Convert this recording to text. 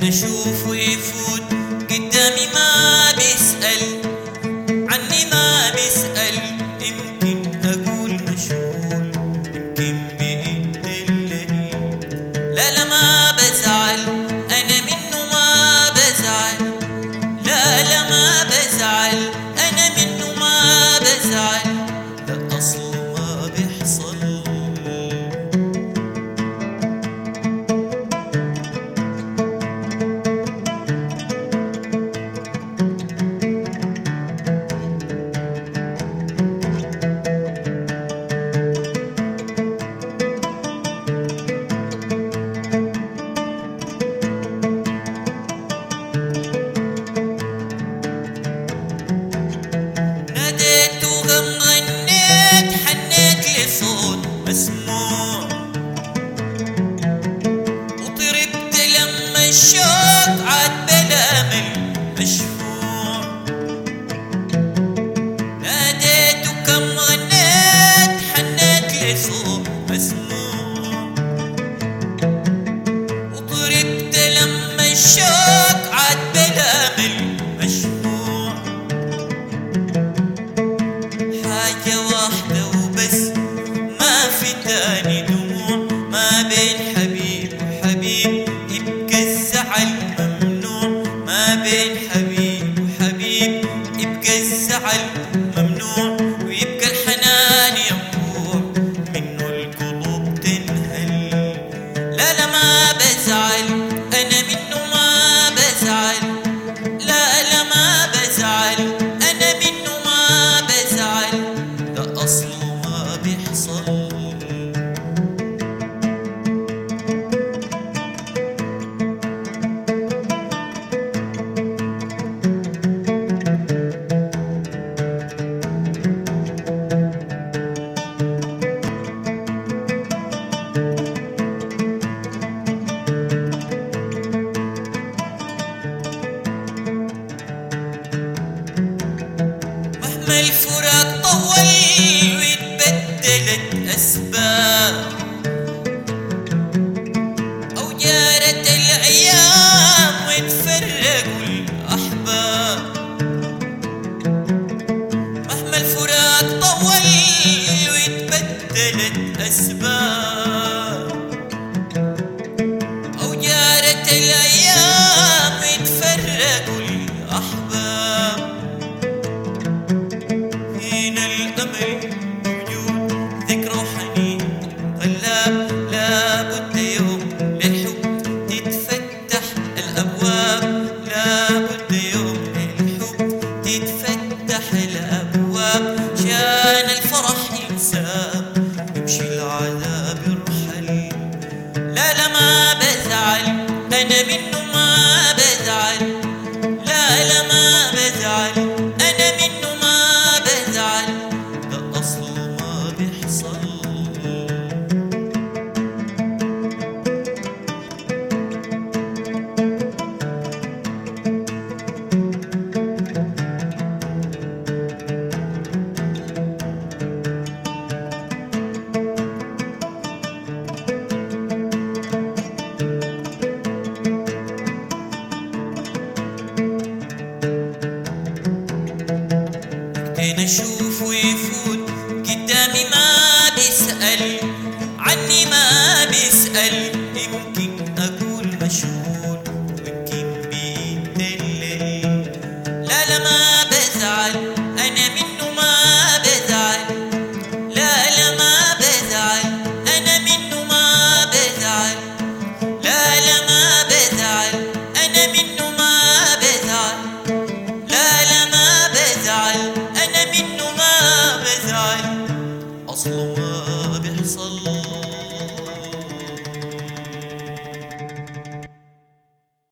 بشوفه يفوت قدامي ما بيسأل عني ما بيسأل يمكن أقول مشغول يمكن بيدلني لا لا ما بزعل أنا منه ما بزعل لا لا ما بزعل أنا منه ما بزعل ده أصله ما بيحصل ناديت وغم غنيت حنيت لصوت مسموع وطربت لما الشوق عاد بلا من مشفوع ناديت وكم غنيت حنيت لصوت مسموع وطربت لما الشوق عاد بلا من مشفوع حاجة واحدة وبس ما في تاني دموع ما بين حبيب وحبيب يبقى الزعل ممنوع ما بين حبيب وحبيب يبقى الزعل ممنوع ويبقى الحنان ينبوع منه القلوب تنهل لا لا ما بزعل أنا منه ما بزعل لا لا ما بزعل أنا منه ما بزعل ده أصله ما بيحصل مهما الفراق طول واتبدلت أسباب أو جارت الأيام وتفرقوا الأحباب مهما الفراق طول واتبدلت أسباب أو جارت الأيام وتفرقوا الأحباب هنا الأمل موجود ذكرى وحنين غلاب لابد يوم للحب تتفتح الأبواب لابد يوم للحب تتفتح الأبواب شان الفرح ينساب يمشي العذاب يرحل لا لا ما بزعل أنا من